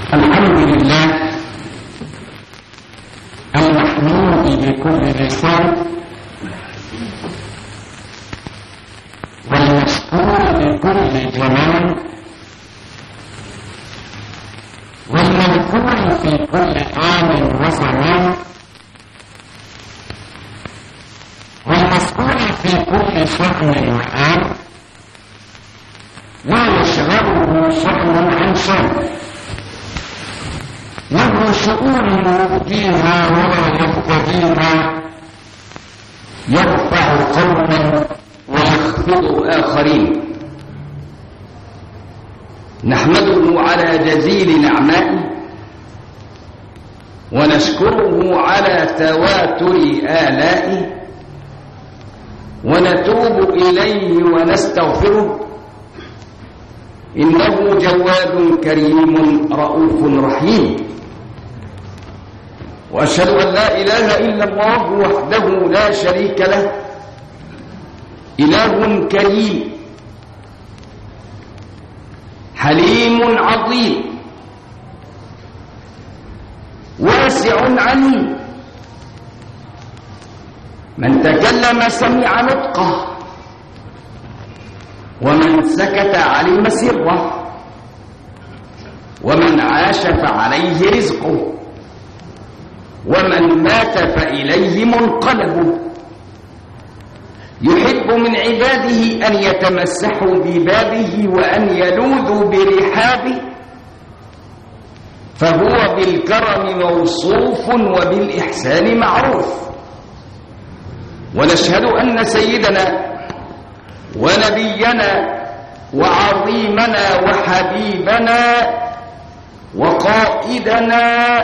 الحمد لله المحمود بكل لسان والمشكور بكل جمال والمذكور في كل آن وزمان والمذكور في كل شأن وآن لا يشغله شأن عن شأن له شؤون يبديها ولا يبتديها يرفع قوما ويخفض آخرين نحمده على جزيل نعمائه ونشكره على تواتر آلائه ونتوب إليه ونستغفره إنه جواد كريم رؤوف رحيم وأشهد أن لا إله إلا الله وحده لا شريك له إله كريم حليم عظيم واسع عليم من تكلم سمع نطقه ومن سكت علم سره ومن عاش فعليه رزقه ومن مات فإليه منقلبه يحب من عباده أن يتمسحوا ببابه وأن يلوذوا برحابه فهو بالكرم موصوف وبالإحسان معروف ونشهد أن سيدنا ونبينا وعظيمنا وحبيبنا وقائدنا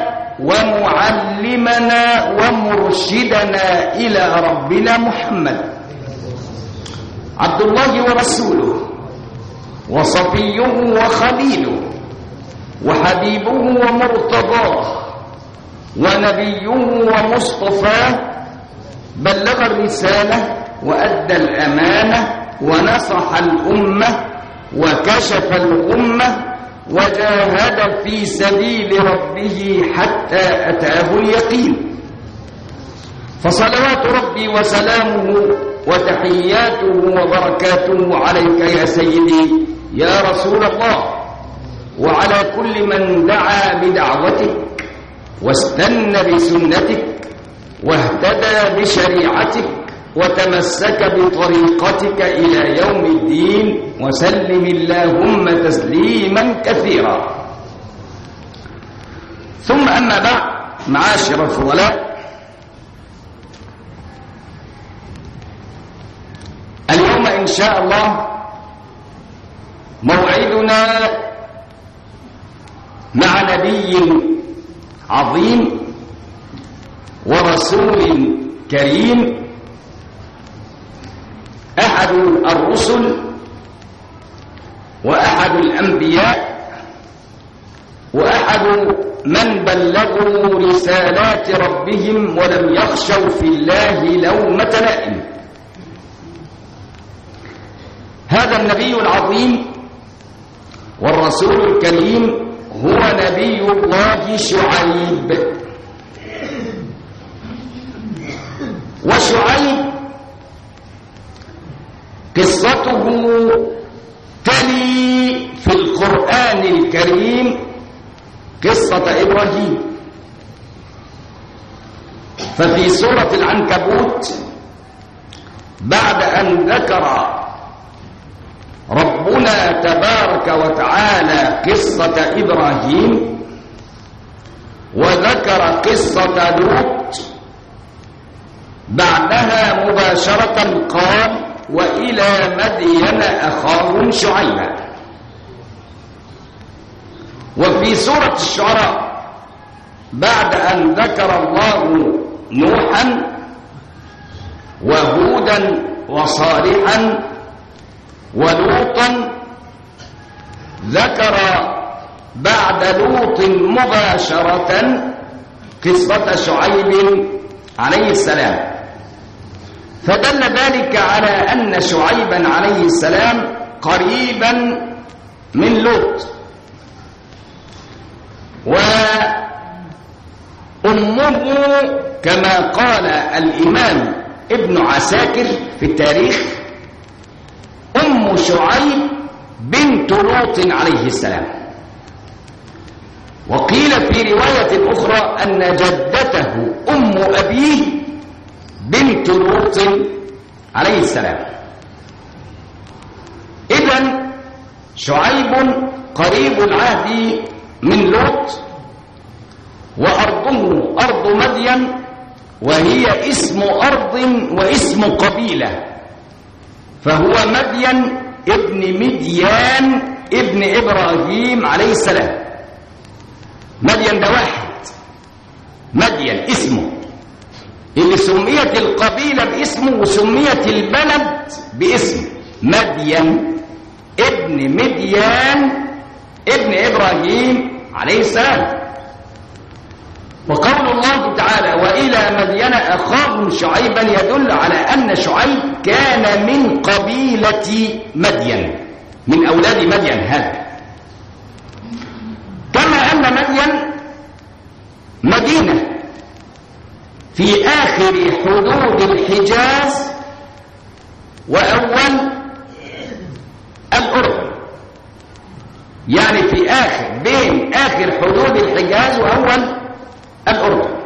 ومعلمنا ومرشدنا إلى ربنا محمد عبد الله ورسوله وصفيه وخليله وحبيبه ومرتضاه ونبيه ومصطفاه بلغ الرسالة وأدى الأمانة ونصح الأمة وكشف الأمة وجاهد في سبيل ربه حتى أتاه اليقين فصلوات ربي وسلامه وتحياته وبركاته عليك يا سيدي يا رسول الله وعلى كل من دعا بدعوتك واستنى بسنتك واهتدى بشريعتك وتمسك بطريقتك إلى يوم الدين وسلم اللهم تسليما كثيرا ثم أما بعد معاشر الفضلاء اليوم إن شاء الله موعدنا مع نبي عظيم ورسول كريم أحد الرسل وأحد الأنبياء وأحد من بلغوا رسالات ربهم ولم يخشوا في الله لومة لائم هذا النبي العظيم والرسول الكريم هو نبي الله شعيب وشعيب قصته تلي في القرآن الكريم قصة إبراهيم ففي سورة العنكبوت بعد أن ذكر ربنا تبارك وتعالى قصة إبراهيم وذكر قصة لوط بعدها مباشرة قال وإلى مدين أخاهم شعيبا وفي سورة الشعراء بعد أن ذكر الله نوحا وهودا وصالحا ولوطا ذكر بعد لوط مباشرة قصة شعيب عليه السلام فدل ذلك على أن شعيبا عليه السلام قريبا من لوط أمه كما قال الإمام ابن عساكر في التاريخ أم شعيب بنت لوط عليه السلام وقيل في رواية أخرى أن جدته أم أبيه بنت لوط عليه السلام إذا شعيب قريب العهد من لوط وأرضه أرض مدين وهي اسم أرض واسم قبيلة فهو مدين ابن مديان ابن إبراهيم عليه السلام مدين ده واحد مدين اسمه اللي سميت القبيلة باسمه وسميت البلد باسمه مدين ابن مديان ابن إبراهيم عليه السلام وقول الله تعالى وإلى مدين أخاهم شعيبا يدل على أن شعيب كان من قبيلة مدين من أولاد مدين هذا كما أن مدين مدينة في آخر حدود الحجاز وأول الأردن يعني في آخر بين آخر حدود الحجاز وأول الأردن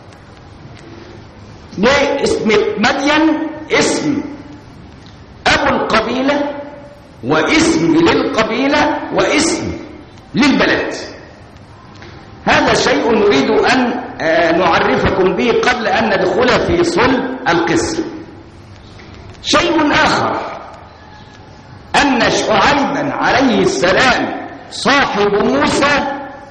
ليه اسم مدين اسم أبو القبيلة واسم للقبيلة واسم للبلد هذا شيء نريد أن نعرفكم به قبل أن ندخل في صلب القصة شيء آخر أن شعيبا عليه السلام صاحب موسى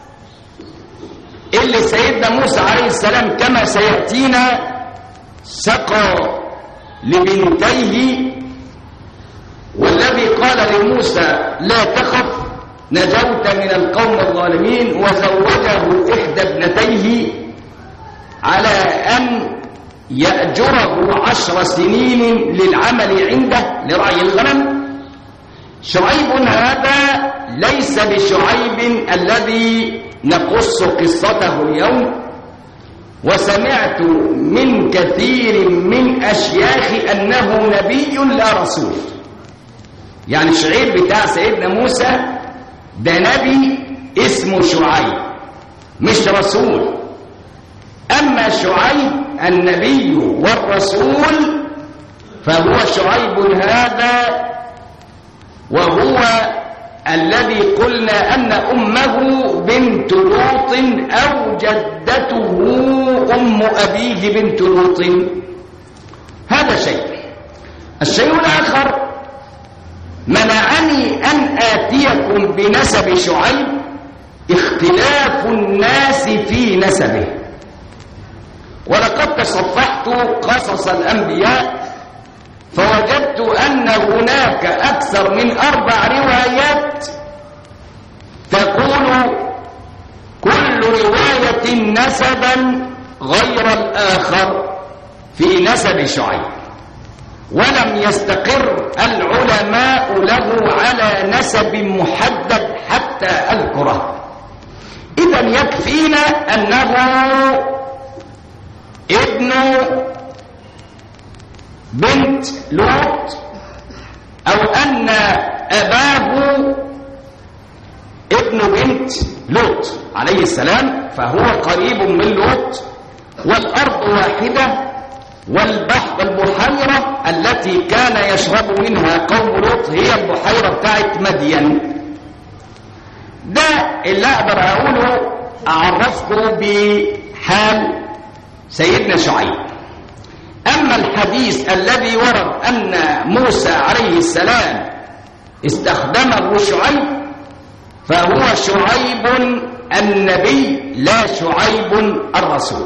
اللي سيدنا موسى عليه السلام كما سيأتينا سقى لبنتيه والذي قال لموسى لا تخف نجوت من القوم الظالمين وزوجه إحدى ابنتيه على أن يأجره عشر سنين للعمل عنده لرعي الغنم شعيب هذا ليس بشعيب الذي نقص قصته اليوم وسمعت من كثير من أشياخ أنه نبي لا رسول يعني الشعير بتاع سيدنا موسى ده نبي اسمه شعيب مش رسول أما شعيب النبي والرسول فهو شعيب هذا وهو الذي قلنا أن أمه بنت لوط أو جدته أم أبيه بنت لوط هذا شيء الشيء الآخر منعني أن آتيكم بنسب شعيب اختلاف الناس في نسبه ولقد تصفحت قصص الأنبياء فوجدت أن هناك أكثر من أربع روايات تقول كل رواية نسبا غير الآخر في نسب شعيب ولم يستقر العلماء له على نسب محدد حتى أذكره إذا يكفينا أنه ابن بنت لوط أو أن أباه ابن بنت لوط عليه السلام فهو قريب من لوط والأرض واحدة والبحر والبحيرة التي كان يشرب منها قوم لوط هي البحيرة بتاعت مدين ده اللي أقدر أقوله أعرفكم بحال سيدنا شعيب أما الحديث الذي ورد أن موسى عليه السلام استخدمه شعيب فهو شعيب النبي لا شعيب الرسول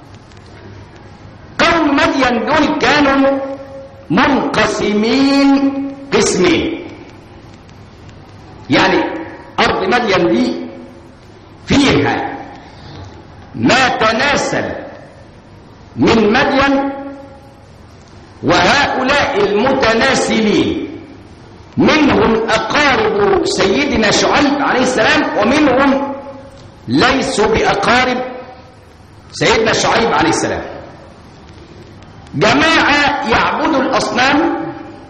قوم مدين دول كانوا منقسمين قسمين يعني أرض مدين دي فيها ما تناسل من مدين وهؤلاء المتناسلين منهم أقارب سيدنا شعيب عليه السلام ومنهم ليسوا بأقارب سيدنا شعيب عليه السلام جماعة يعبدوا الأصنام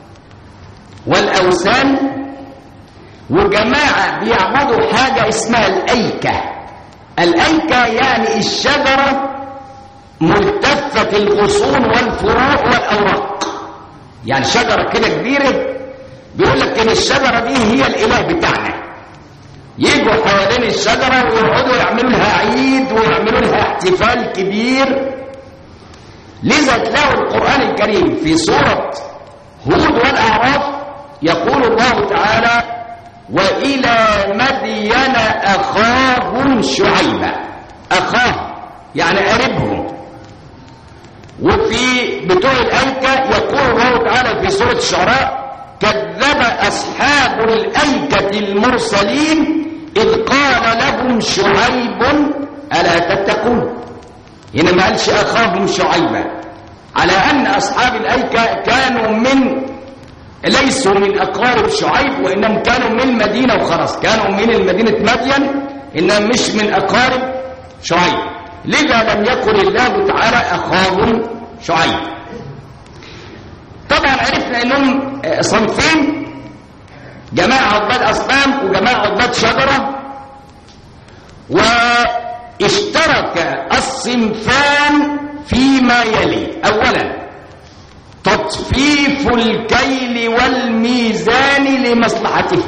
والأوثان وجماعة بيعبدوا حاجة اسمها الأيكة الأيكة يعني الشجرة ملتفة الغصون والفروع والأوراق يعني شجرة كده كبيرة بيقول لك إن الشجرة دي هي الإله بتاعنا يجوا حوالين الشجرة ويقعدوا يعملوا لها عيد ويعملوا لها احتفال كبير لذا تلاقوا القرآن الكريم في سورة هود والأعراف يقول الله تعالى وإلى مدين أخاهم شعيبا أخاه يعني قريبهم وفي بتوع الأيكة يقول الله تعالى في سورة الشعراء كذب أصحاب الأيكة المرسلين إذ قال لهم شعيب ألا تتقون هنا ما قالش أخاهم شعيبا على أن أصحاب الأيكة كانوا من ليسوا من أقارب شعيب وإنهم كانوا من المدينة وخلاص كانوا من المدينة مدين إنهم مش من أقارب شعيب لذا لم يكن الله تعالى أخاهم شعيب طبعا عرفنا انهم صنفين جماعة عباد أصنام وجماعة عباد شجرة واشترك الصنفان فيما يلي أولا تطفيف الكيل والميزان لمصلحته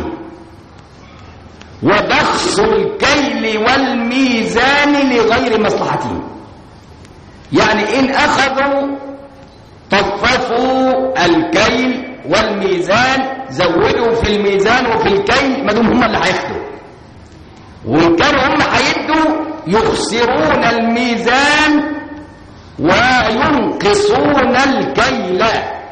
وبخس الكيل والميزان لغير مصلحته يعني إن أخذوا طففوا الكيل والميزان زودوا في الميزان وفي الكيل ما دام هم اللي هياخدوا وإن كانوا هم هيدوا يخسرون الميزان وينقصون الكيل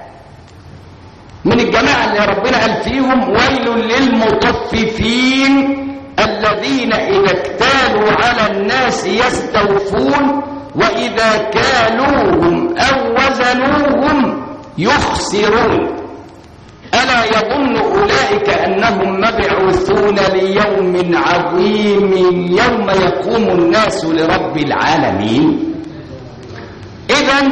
من الجماعة اللي ربنا قال فيهم ويل للمطففين الذين إذا اكتالوا على الناس يستوفون وإذا كالوهم أو وزنوهم يخسرون ألا يظن أولئك أنهم مبعوثون ليوم عظيم يوم يقوم الناس لرب العالمين إذا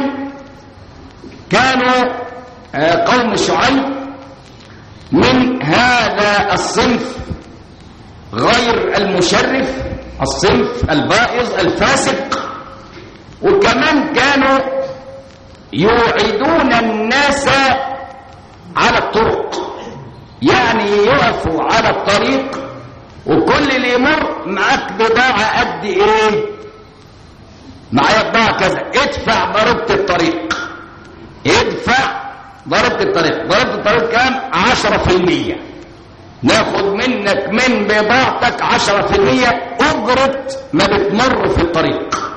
كانوا قوم شعيب من هذا الصنف غير المشرف الصنف البائظ الفاسق وكمان كانوا يوعدون الناس على الطرق يعني يقفوا على الطريق وكل اللي يمر معاك بضاعة قد ايه معايا بضاعة كذا ادفع ضريبة الطريق ادفع ضريبة الطريق ضريبة الطريق كام عشرة في المية ناخد منك من بضاعتك عشرة في المية أجرة ما بتمر في الطريق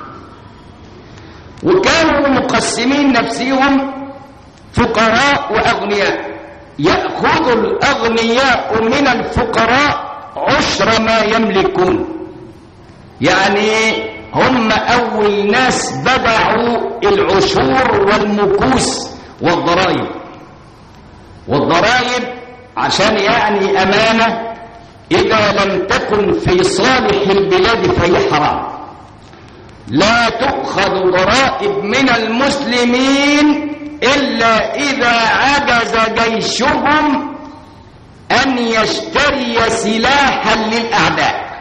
وكانوا مقسمين نفسهم فقراء وأغنياء يأخذ الأغنياء من الفقراء عشر ما يملكون يعني هم أول ناس بدعوا العشور والمكوس والضرائب والضرائب عشان يعني أمانة إذا لم تكن في صالح البلاد فهي حرام لا تؤخذ ضرائب من المسلمين إلا إذا عجز جيشهم أن يشتري سلاحا للأعداء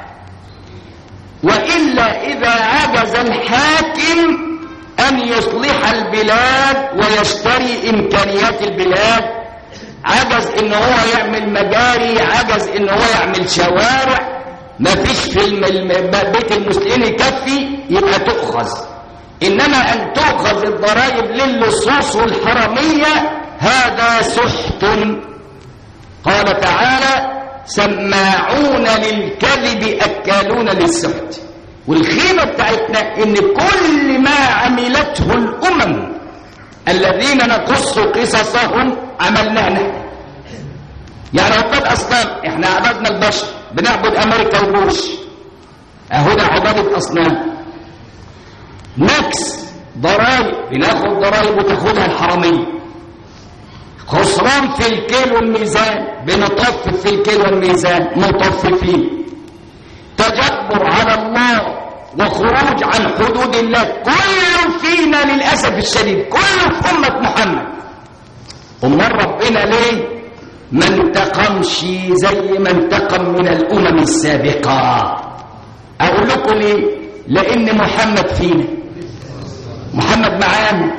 وإلا إذا عجز الحاكم أن يصلح البلاد ويشتري إمكانيات البلاد عجز إن هو يعمل مجاري عجز إن هو يعمل شوارع ما فيش في بيت المسلمين يكفي يبقى تؤخذ إنما أن تؤخذ الضرائب للصوص والحرمية هذا سحت قال تعالى سماعون للكذب أكالون للسحت والخيمة بتاعتنا إن كل ما عملته الأمم الذين نقص قصصهم عملناه نحن يعني عباد أصنام إحنا عبدنا البشر بنعبد أمريكا وبوش أهنا عبادة أصنام نكس ضرائب بناخد ضرائب وتاخدها الحرمية خسران في الكيل والميزان بنطفف في الكيل والميزان مطففين تجبر على الله وخروج عن حدود الله كله فينا للأسف الشديد كله في أمة محمد أمال ربنا ليه ما انتقمش زي ما انتقم من الأمم السابقة أقول لكم ليه لأن محمد فينا محمد معانا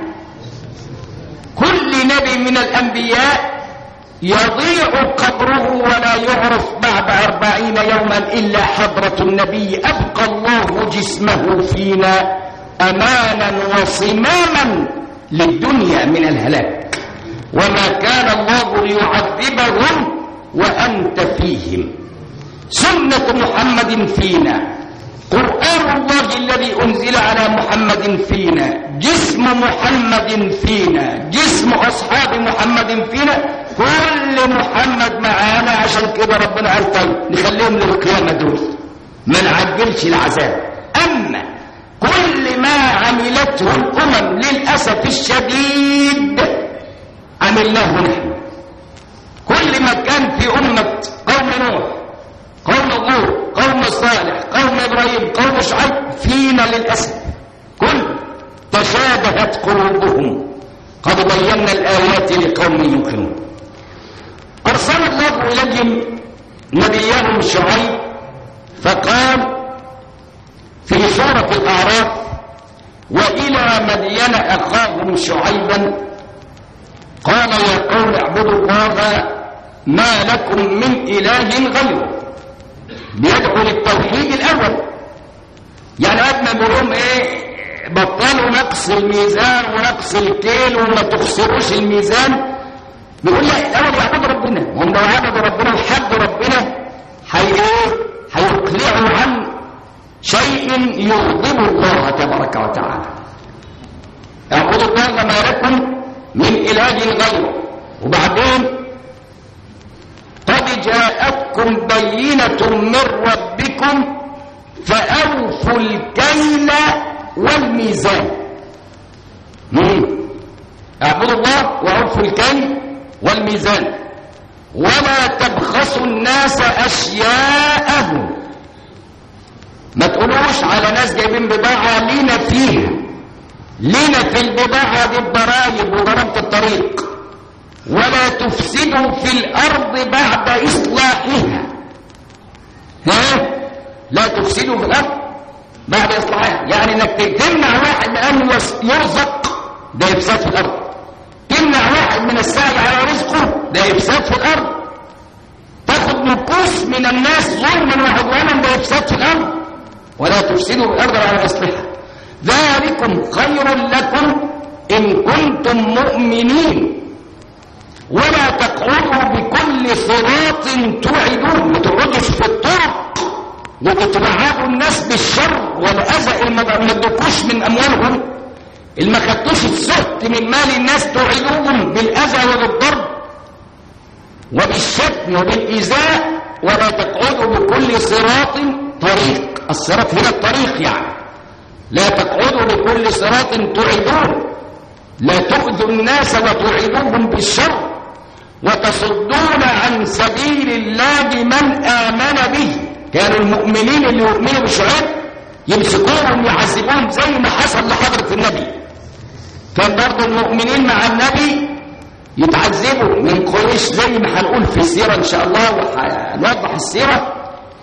كل نبي من الأنبياء يضيع قبره ولا يعرف بعد أربعين يوما إلا حضرة النبي أبقى الله جسمه فينا أمانا وصماما للدنيا من الهلاك وما كان الله ليعذبهم وأنت فيهم سنة محمد فينا قرآن الله الذي أنزل على محمد فينا جسم محمد فينا جسم أصحاب محمد فينا كل محمد معانا عشان كده ربنا قال طيب نخليهم للقيامة دول ما نعجلش العذاب أما كل ما عملته الأمم للأسف الشديد عملناه نحن كل ما كان في أمة قوم نوح قوم لوط قوم صالح قوم إبراهيم قوم شعيب فينا للأسف كل تشابهت قلوبهم قد بينا الآيات لقوم يوقنون أرسل الله إليهم نبيهم شعيب فقال في سورة الأعراف وإلى مدين أخاهم شعيبا قال يا قوم اعبدوا الله ما لكم من إله غيره بيدعو للتوحيد الأول يعني قبل ما بيقولهم إيه بطلوا نقص الميزان ونقص الكيل وما تخسروش الميزان بيقول لك الاول يعبدوا ربنا هم لو عبدوا ربنا وحبوا ربنا هي ايه هيقلعوا عن شيء يغضب الله تبارك وتعالى اعبدوا الله ما لكم من اله غيره وبعدين قد جاءتكم بينة من ربكم فأوفوا الكيل والميزان مم. اعبدوا الله وأوفوا الكيل والميزان ولا تبخسوا الناس أشياءهم ما تقولوش على ناس جايبين بضاعة لينا فيها لينا في البضاعة دي الضرايب وضربة الطريق ولا تفسدوا في الأرض بعد إصلاحها ها لا تفسدوا في الأرض بعد إصلاحها يعني إنك تمنع واحد من أن يرزق ده إفساد في الأرض تمنع واحد من السعي على رزقه ده إفساد في الأرض تاخد نقوص من الناس ظلما وعدوانا ده إفساد في الأرض ولا تفسدوا في الأرض على إصلاحها ذلكم خير لكم إن كنتم مؤمنين ولا تقعدوا بكل صراط توعدون ما تقعدوش في الطرق وتتبعوا الناس بالشر والاذى اللي ما ادوكوش من اموالهم اللي ما خدتوش السهت من مال الناس توعدوهم بالاذى وبالضرب وبالشتم وبالايذاء ولا تقعدوا بكل صراط طريق الصراط هنا الطريق يعني لا تقعدوا بكل صراط تعدون لا تؤذوا الناس وتعيدوهم بالشر وتصدون عن سبيل الله من آمن به كانوا المؤمنين اللي يؤمنوا بشعيب يمسكوهم يعذبوهم زي ما حصل لحضرة النبي كان برضه المؤمنين مع النبي يتعذبوا من قريش زي ما هنقول في السيرة إن شاء الله وهنوضح السيرة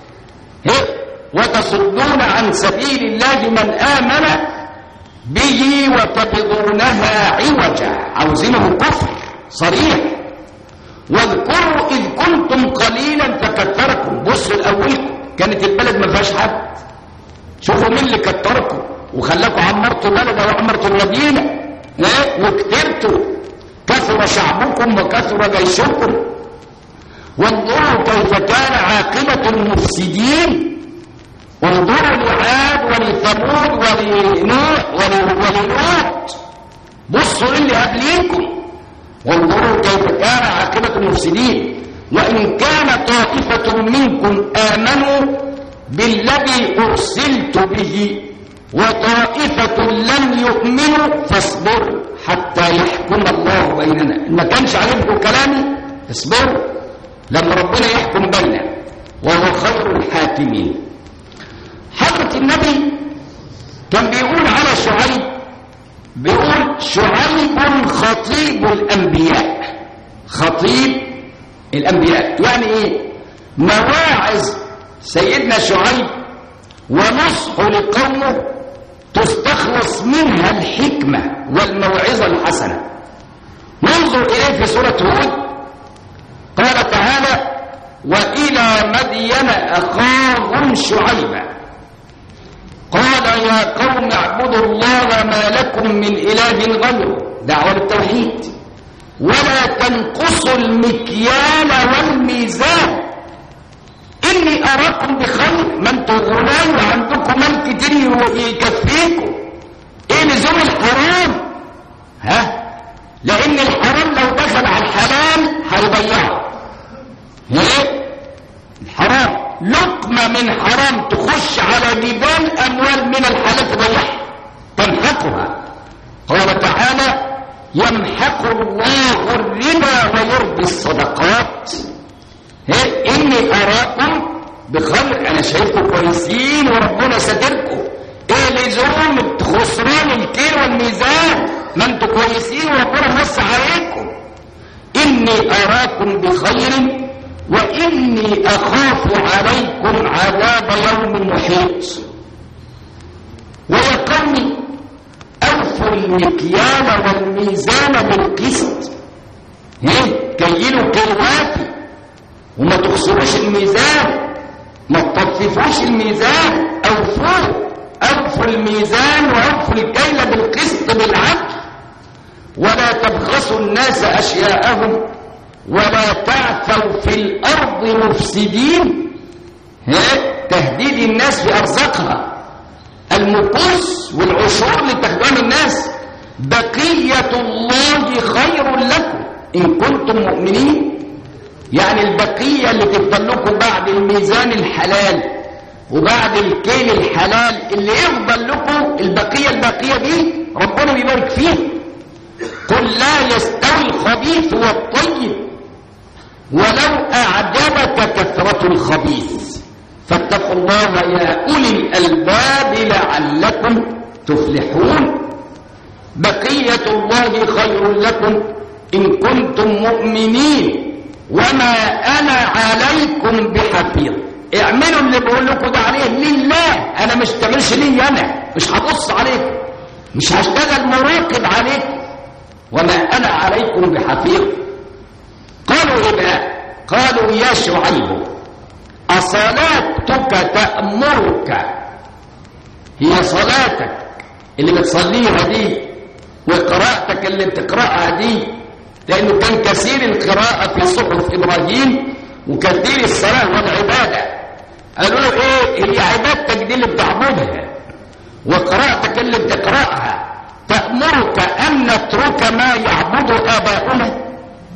وتصدون عن سبيل الله من آمن به وتبغونها عوجا عاوزينه كفر صريح واذكروا إذ كنتم قليلا فكثركم بصوا الأولكم كانت البلد ما فيهاش حد شوفوا مين اللي كتركم وخلاكم عمرتوا البلد وعمرتوا المدينة وكترتوا كثر شعبكم وكثر جيشكم وانظروا كيف كان عاقبة المفسدين انظروا لعاد ولثمود ولنوح وللوط بصوا اللي قبليكم وانظروا كيف كان عاقبة المفسدين وإن كان طائفة منكم آمنوا بالذي أرسلت به وطائفة لم يؤمنوا فاصبروا حتى يحكم الله بيننا ما كانش عليكم كلامي اصبروا لما ربنا يحكم بيننا وهو خير الحاكمين حضرة النبي بيقول شعيب خطيب الأنبياء خطيب الأنبياء يعني إيه مواعظ سيدنا شعيب ونصح لقومه تستخلص منها الحكمة والموعظة الحسنة ننظر إليه في سورة هود قال تعالى وإلى مدين أخاهم شعيبا قال يا قوم اعبدوا الله ما لكم من إله غيره دعوة للتوحيد ولا تنقصوا المكيال والميزان إني أراكم بخير ما انتوا غنى وعندكم مال كتير يكفيكم إيه لزوم الحرام ها لأن الحرام لو دخل على الحلال هيضيعه ايه الحرام لقمة من حرام تخش على جبال أموال من الحلال تضيعها تمحقها قال تعالى يمحق الله الربا ويربي الصدقات إيه؟ إني أراكم بخير أنا شايفكم كويسين وربنا ساتركم إيه لزوم خسران الكيل والميزان ما انتوا كويسين وربنا مس عليكم إني أراكم بخير وإني أخاف عليكم عذاب يوم محيط ويا قوم أوفوا المكيال والميزان بالقسط ايه كيلوا كيلواتي وما تخسروش الميزان ما تطففوش الميزان أوفوه أوفوا الميزان وأوفوا الكيل بالقسط بالعدل ولا تبخسوا الناس أشياءهم ولا تعثوا في الأرض مفسدين ها؟ تهديد الناس في أرزاقها المقص والعشور لتخدم الناس بقية الله خير لكم إن كنتم مؤمنين يعني البقية اللي تفضل لكم بعد الميزان الحلال وبعد الكيل الحلال اللي يفضل لكم البقية البقية دي ربنا بيبارك فيه قل لا يستوي الخبيث والطيب ولو أعجبك كثرة الخبيث فاتقوا الله يا أولي الألباب لعلكم تفلحون بقية الله خير لكم إن كنتم مؤمنين وما أنا عليكم بحفيظ اعملوا اللي بقول لكم ده عليه لله أنا مش تعملش لي أنا مش هبص عليكم مش هشتغل مراقب عليكم وما أنا عليكم بحفيظ قالوا إيه بقى قالوا يا شعيب أصلاتك تأمرك هي صلاتك اللي بتصليها دي وقراءتك اللي بتقرأها دي لأنه كان كثير القراءة في صحف إبراهيم وكثير الصلاة والعبادة قالوا له إيه هي عبادتك دي اللي بتعبدها وقراءتك اللي بتقرأها تأمرك أن نترك ما يعبد آباؤنا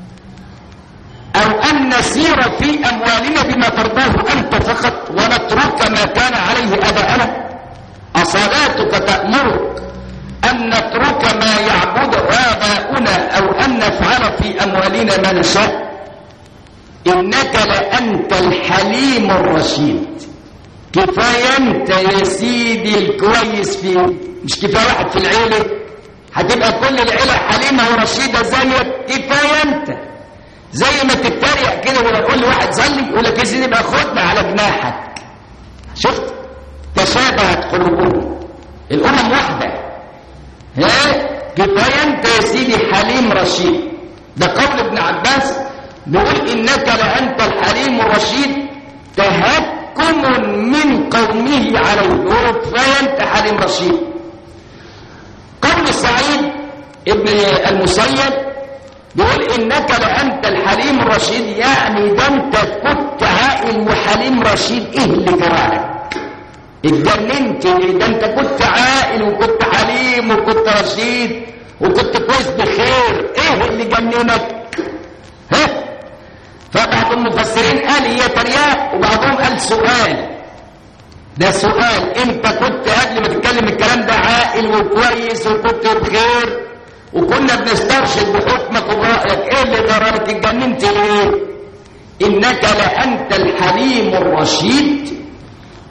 أو أن نسير في أموالنا بما ترضاه أنت فقط ونترك ما كان عليه آباءنا أصلاتك تأمرك أن نترك ما يعبد آباؤنا أو أن نفعل في أموالنا ما نشاء إنك لأنت الحليم الرشيد كفاية أنت يا سيدي الكويس في مش كفاية واحد في العيلة هتبقى كل العيلة حليمة ورشيدة زيك كفاية أنت زي ما تتريق كده ولا تقول لواحد صلي يقول لك يا سيدي بقى خدنا على جناحك شفت تشابهت قلوبهم الأمم واحدة ها كفاية أنت يا سيدي حليم رشيد ده قول ابن عباس بيقول إنك لأنت الحليم الرشيد تهكم من قومه عليه يقول كفاية أنت حليم رشيد قول سعيد ابن المسيب بيقول إنك لأنت الحليم الرشيد يعني ده أنت كنت عاقل وحليم رشيد إيه اللي جرالك اتجننت ليه ده انت كنت عاقل وكنت حليم وكنت رشيد وكنت كويس بخير ايه اللي جننك ها فبعض المفسرين قال هي ترياق وبعضهم قال سؤال ده سؤال انت كنت قبل ما تتكلم الكلام ده عاقل وكويس وكنت بخير وكنا بنسترشد بحكمك وبرأيك ايه اللي جرالك اتجننت ليه انك لانت الحليم الرشيد قال يا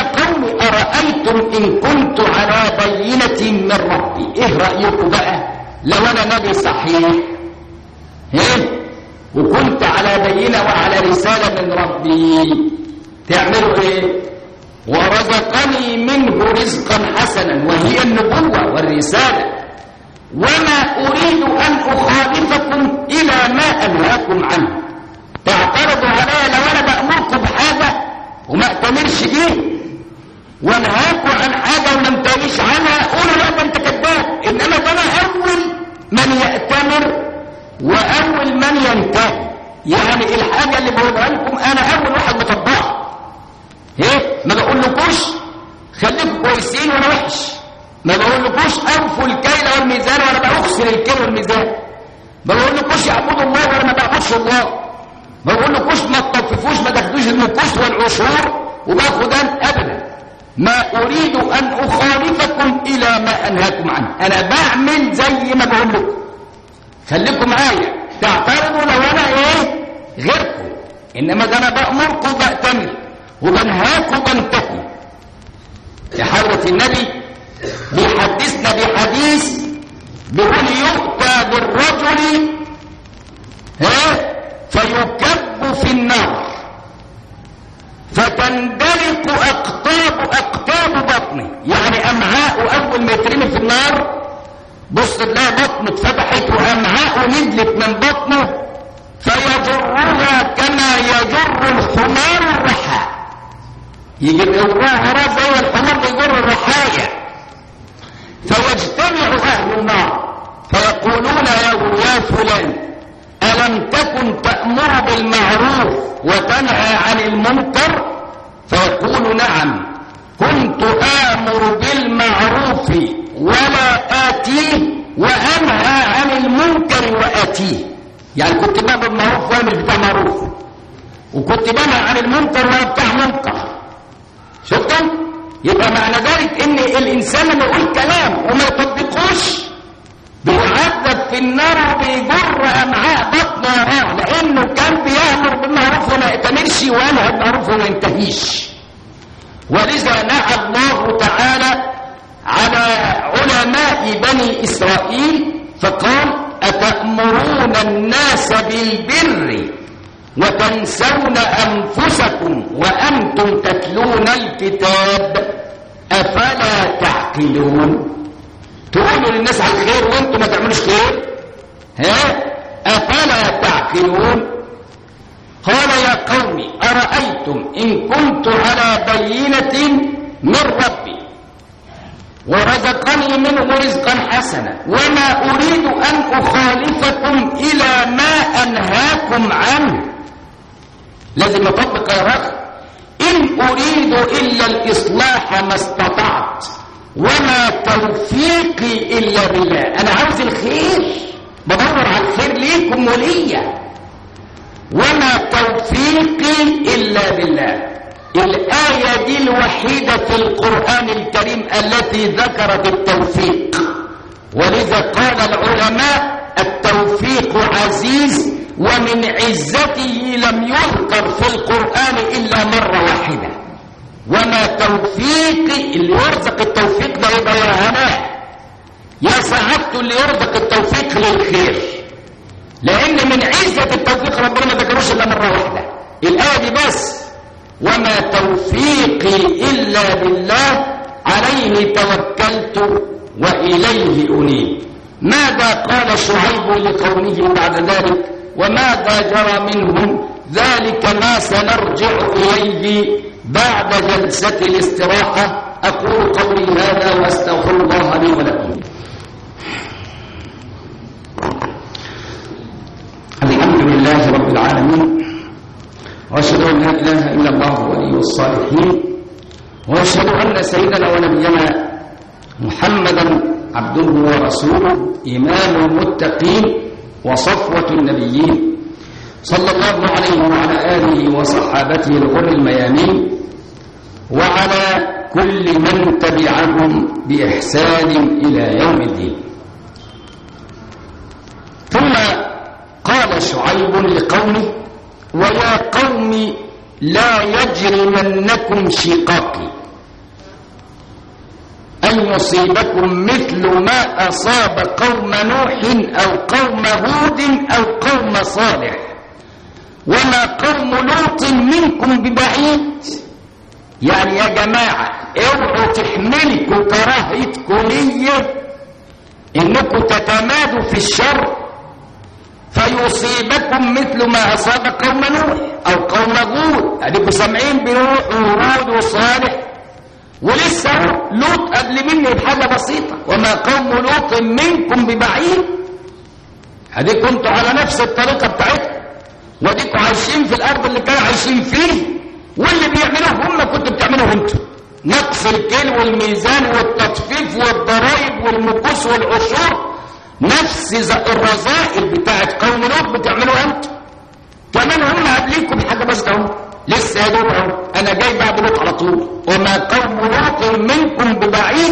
قوم أرأيتم إن كنت على بينة من ربي إيه رأيكم بقى لو أنا نبي صحيح إيه وكنت على بينة وعلى رسالة من ربي تعملوا إيه ورزقني منه رزقا حسنا وهي النبوة والرسالة وما أريد أن أخالفكم إلى ما أنهاكم عنه تعترضوا علي لو أنا بأمركم بحاجة وما أتمرش بيه وانهاكم عن حاجة ولم تعيش عنها قولوا لا ده أنت كذاب إنما ده أنا أول من يأتمر وأول من ينتهي يعني الحاجة اللي بقولها لكم أنا أول واحد مطبقها ايه ما بقولكوش خليكم كويسين وانا وحش ما بقولكوش اوفوا الكيل والميزان وانا بأخسر الكيل والميزان ما بقولكوش اعبدوا الله وانا ما بعبدش الله ما بقولكوش ما تطففوش ما تاخدوش المكوس والعشور وباخد أنا ابدا ما اريد ان اخالفكم الى ما انهاكم عنه انا بعمل زي ما بقول لكم خليكم معايا تعترضوا لو انا ايه غيركم انما ده انا بامركم بأتمر وبنهاكم بنتهي يا حضرة النبي بيحدثنا بحديث بيقول يؤتى بالرجل ها فيكب في النار فتندلق أقطاب أقطاب بطنه يعني أمعاء أول ما يترمي في النار بص تلاقي بطنه اتفتحت وأمعاءه نزلت من بطنه فيجرها كما يجر الحمار الرحى يجيب وراها زي الحمار يجر الرحايا فيجتمع أهل النار فيقولون له يا فلان ألم تكن تأمر بالمعروف وتنهى عن المنكر فيقول نعم كنت آمر بالمعروف ولا آتيه وأنهى عن المنكر وآتيه يعني كنت بأمر بالمعروف وأنا مش بتاع معروف وكنت بنهى عن المنكر وأنا بتاع منكر شفتم يبقى معنى ذلك ان الانسان لما يقول كلام وما يطبقوش بيعذب في النار وبيجر امعاء بطنه وراه لانه كان بيامر بالمعروف وما يأتمرش وينهى بالمعروف وما ينتهيش ولذا نهى الله تعالى على علماء بني اسرائيل فقال اتامرون الناس بالبر وتنسون أنفسكم وأنتم تتلون الكتاب أفلا تعقلون تقولوا للناس على الخير وانتم ما تعملوش خير ها أفلا تعقلون قال يا قوم أرأيتم إن كنت على بينة من ربي ورزقني منه رزقا حسنا وما أريد أن أخالفكم إلى ما أنهاكم عنه لازم اطبق يا راجل ان اريد الا الاصلاح ما استطعت وما توفيقي الا بالله انا عاوز الخير بدور على الخير ليكم وليا وما توفيقي الا بالله الايه دي الوحيده في القران الكريم التي ذكرت التوفيق ولذا قال العلماء التوفيق عزيز ومن عزته لم يذكر في القرآن إلا مرة واحدة وما توفيقي اللي يرزق التوفيق ده يبقى يا هناء يا سعادته اللي يرزق التوفيق للخير لأن من عزة التوفيق ربنا ما ذكروش إلا مرة واحدة الآية دي بس وما توفيقي إلا بالله عليه توكلت وإليه أنيب ماذا قال شعيب لقومه بعد ذلك وماذا جرى منهم ذلك ما سنرجع إليه بعد جلسة الاستراحة أقول قولي هذا وأستغفر الله لي ولكم الحمد لله رب العالمين وأشهد أن لا إله إلا الله ولي الصالحين وأشهد أن سيدنا ونبينا محمدا عبده ورسوله إمام المتقين وصفوة النبيين صلى الله عليه وعلى آله وصحابته الغر الميامين وعلى كل من تبعهم بإحسان إلى يوم الدين ثم قال شعيب لقومه ويا قوم لا يجرمنكم شقاقي أن يصيبكم مثل ما أصاب قوم نوح أو قوم هود أو قوم صالح وما قوم لوط منكم ببعيد يعني يا جماعة اوعوا تحملكوا كراهيتكم ليا انكم تتمادوا في الشر فيصيبكم مثل ما اصاب قوم نوح او قوم هود اديكم سامعين بنوح وهود وصالح ولسه لوط قبل مني بحاجه بسيطه وما قوم لوط منكم ببعيد اديكم انتوا على نفس الطريقه بتاعتكم واديكم عايشين في الارض اللي كانوا عايشين فيه واللي بيعملوه هم كنتوا بتعملوه انتوا نقص الكيل والميزان والتطفيف والضرائب والمكوس والعشور نفس الرذائل بتاعت قوم لوط بتعملوها انتوا كمان هم قبليكم حاجه بس اهو لسه يا دوب اهو انا جاي بعد لوط على طول وما قوم لوط منكم ببعيد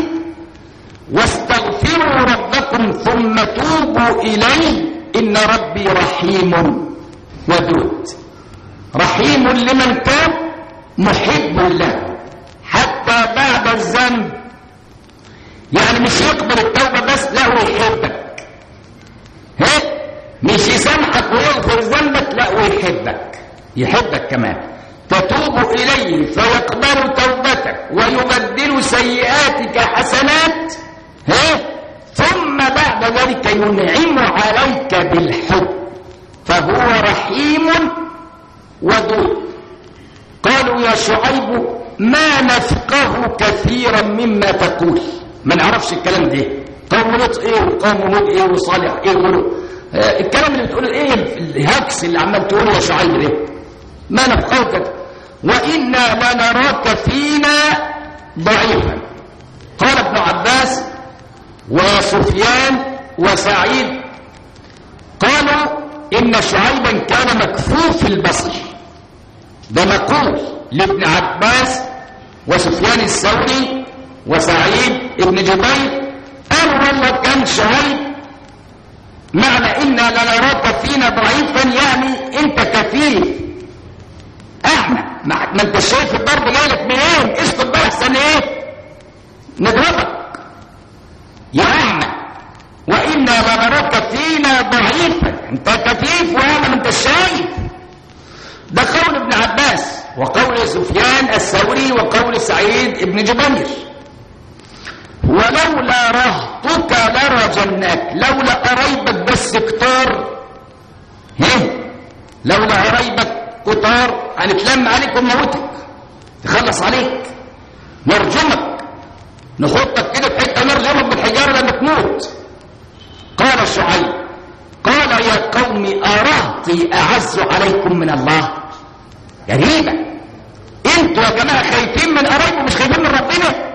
واستغفروا ربكم ثم توبوا اليه ان ربي رحيم ودود رحيم لمن كان محب له حتى بعد الذنب يعني مش يقبل التوبة بس لا هو يحبك ها مش يسامحك ويغفر ذنبك لا ويحبك يحبك كمان تتوب إليه فيقبل توبتك ويبدل سيئاتك حسنات ها ثم بعد ذلك ينعم عليك بالحب فهو رحيم ودود قالوا يا شعيب ما نفقه كثيرا مما تقول ما نعرفش الكلام ده قوم لوط ايه وقوم هود ايه وصالح ايه ولو. آه الكلام اللي بتقول ايه الهكس اللي عمال تقوله يا شعيب ده ما نفقه كده وانا لنراك فينا ضعيفا قال ابن عباس وسفيان وسعيد قالوا ان شعيبا كان مكفوف البصر ده مقول لابن عباس وسفيان الثوري وسعيد ابن جبير قالوا والله كان شعيب معنى إنا لنراك فينا ضعيفا يعني انت كفيف احنا ما انت شايف الضرب جايلك منين اسكت بقى احسن ايه نضربك يا احمد وانا لنراك فينا ضعيفا انت كفيف وانا ما انت شايف ده قول ابن عباس وقول سفيان الثوري وقول سعيد ابن جبير ولولا رهطك لرجمناك لولا قرايبك بس كتار ها لولا قرايبك كتار هنتلم عليك ونموتك تخلص عليك نرجمك نحطك كده في حته نرجمك بالحجاره لما تموت قال شعيب قال يا قوم أرهطي أعز عليكم من الله غريبة انتوا يا جماعة خايفين من قرايبه مش خايفين من ربنا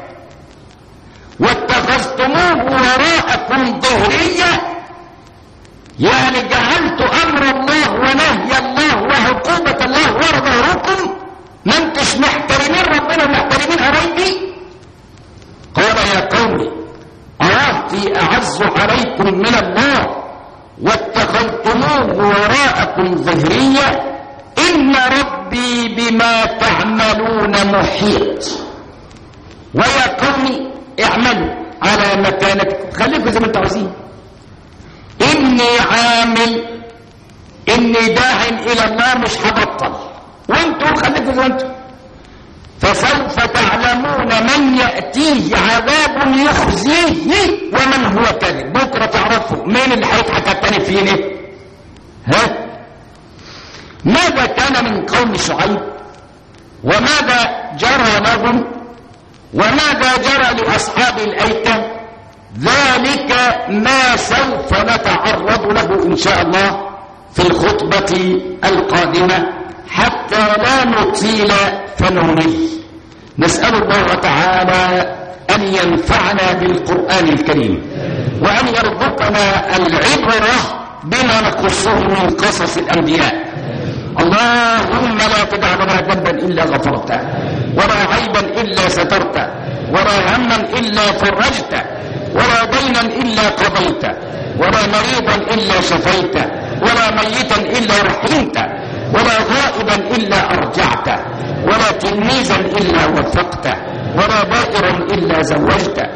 واتخذتموه وراءكم ظهرية يعني جعلت أمر الله ونهي الله وعقوبة الله ورا ظهركم ما انتش محترمين ربنا ومحترمين قرايبي قال يا قوم أرهطي أعز عليكم من الله واتخذتموه وراءكم ظهرية إن ربي بما تعملون محيط ويا قوم اعملوا على مكانتكم خليكم زي ما انتم عايزين إني عامل إني داع إلى الله مش هبطل وانتم خليكم زي ما انتم فسوف تعلمون من يأتيه عذاب يخزيه ومن هو كاذب بكرة تعرفوا مين اللي هيضحك التاني فينا ها ماذا كان من قوم شعيب وماذا جرى لهم وماذا جرى لأصحاب الأيكة ذلك ما سوف نتعرض له إن شاء الله في الخطبة القادمة حتى لا نطيل فنمل نسأل الله تعالى أن ينفعنا بالقرآن الكريم وأن يرزقنا العبرة بما نقصه من قصص الأنبياء اللهم لا تدع لنا ذنبا إلا غفرته ولا عيبا إلا سترته ولا هما إلا فرجته ولا دينا إلا قضيته ولا مريضا إلا شفيته ولا ميتا إلا رحمته ولا غائبا إلا أرجعته ولا تلميذا إلا وفقته ولا بائرا إلا زوجته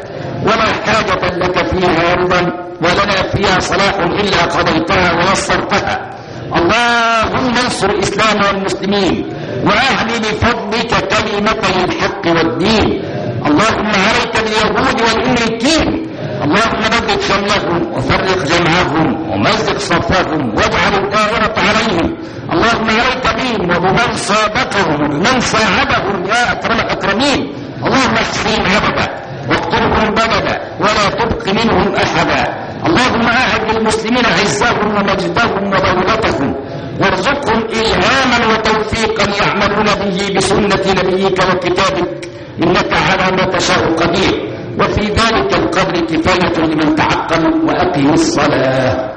ولا حاجة لك فيها أيضا ولنا فيها صلاح إلا قضيتها ونصرتها اللهم انصر الإسلام والمسلمين وأهل بفضلك كلمتي الحق والدين اللهم عليك باليهود والأمريكين اللهم بدد شملهم وفرق جمعهم ومزق صفهم واجعل الدائرة عليهم اللهم عليك بهم وبمن صابقهم وبمن صاحبهم يا أكرم الأكرمين اللهم احصهم عبدا واقتلهم بلدا ولا تبق منهم أحدا اللهم أعد للمسلمين عزهم ومجدهم ودولتهم وارزقهم إلهاما وتوفيقا يعملون به بسنة نبيك وكتابك إنك على ما تشاء قدير وفي ذلك القدر كفاية لمن تعقل وأقم الصلاة